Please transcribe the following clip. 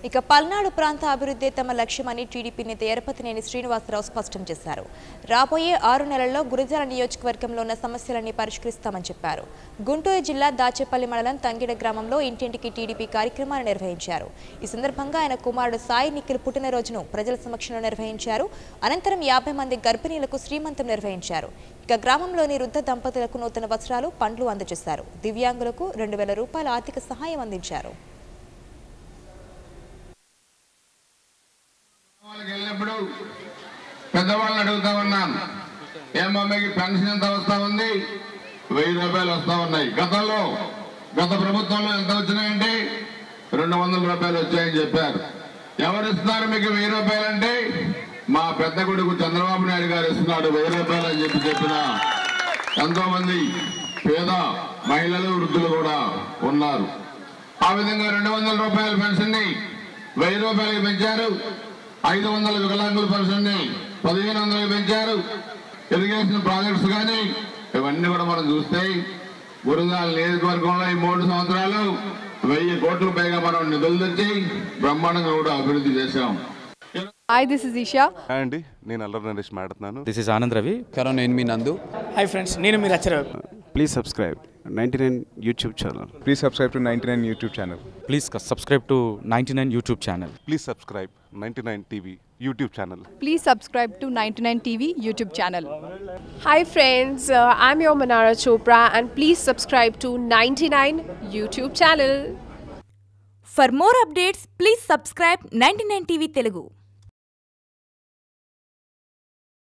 ఇక పల్నాడు ప్రాంత అభివృద్ధి తమ లక్ష్యమని టీడీపీ నేత ఎరపతినేని శ్రీనివాసరావు స్పష్టం చేశారు రాబోయే ఆరు నెలల్లో గురజాల నియోజకవర్గంలో ఉన్న సమస్యలన్నీ పరిష్కరిస్తామని చెప్పారు గుంటూరు జిల్లా దాచేపల్లి మండలం తంగిడ గ్రామంలో ఇంటింటికి టీడీపీ కార్యక్రమాన్ని నిర్వహించారు ఈ సందర్భంగా ఆయన కుమారుడు సాయి నిఖిల్ పుట్టినరోజును ప్రజల సమక్షంలో నిర్వహించారు అనంతరం యాభై మంది గర్భిణీలకు శ్రీమంతం నిర్వహించారు ఇక గ్రామంలోని వృద్ధ దంపతులకు నూతన వస్త్రాలు పండ్లు అందజేశారు దివ్యాంగులకు రెండు వేల రూపాయల ఆర్థిక సహాయం అందించారు వాళ్ళకి వెళ్ళినప్పుడు పెద్దవాళ్ళని అడుగుతా ఉన్నాను ఏమో మీకు పెన్షన్ ఎంత వస్తా ఉంది వెయ్యి రూపాయలు వస్తా ఉన్నాయి గతంలో గత ప్రభుత్వంలో ఎంత వచ్చినాయంటే రెండు వందల రూపాయలు వచ్చాయని చెప్పారు ఎవరు ఇస్తున్నారు మీకు వెయ్యి రూపాయలు అంటే మా పెద్ద కొడుకు చంద్రబాబు నాయుడు గారు ఇస్తున్నాడు వెయ్యి రూపాయలు అని చెప్పి చెప్పిన ఎంతో మంది పేద మహిళలు వృద్ధులు కూడా ఉన్నారు ఆ విధంగా రెండు వందల రూపాయల పెన్షన్ ని వెయ్యి రూపాయలకి పెంచారు ఐదు వందల వికలాంగుల పెన్షన్ ని పదిహేను వందలకి పెంచారు ఇరిగేషన్ ప్రాజెక్ట్స్ కానీ ఇవన్నీ కూడా మనం చూస్తే గురుగాల నియోజకవర్గంలో ఈ మూడు సంవత్సరాలు వెయ్యి కోట్ల పైగా మనం నిధులు తెచ్చి బ్రహ్మాండంగా కూడా అభివృద్ధి చేశాం hi this is Esha hi అండి నేను అల్లరి నరేష్ మాట్లాడుతున్నాను this is Anand Ravi corona నేను మీ నందు హాయ్ ఫ్రెండ్స్ నేను మీరు అచ్చర Please subscribe 99 YouTube channel. Please subscribe to 99 YouTube channel. Please subscribe to ninety nine YouTube channel please subscribe ninety nine TV YouTube channel please subscribe to ninety nine TV YouTube channel Hi friends, uh, I'm your Manara Chopra and please subscribe to 99 YouTube channel. For more updates, please subscribe 99 TV Telugu.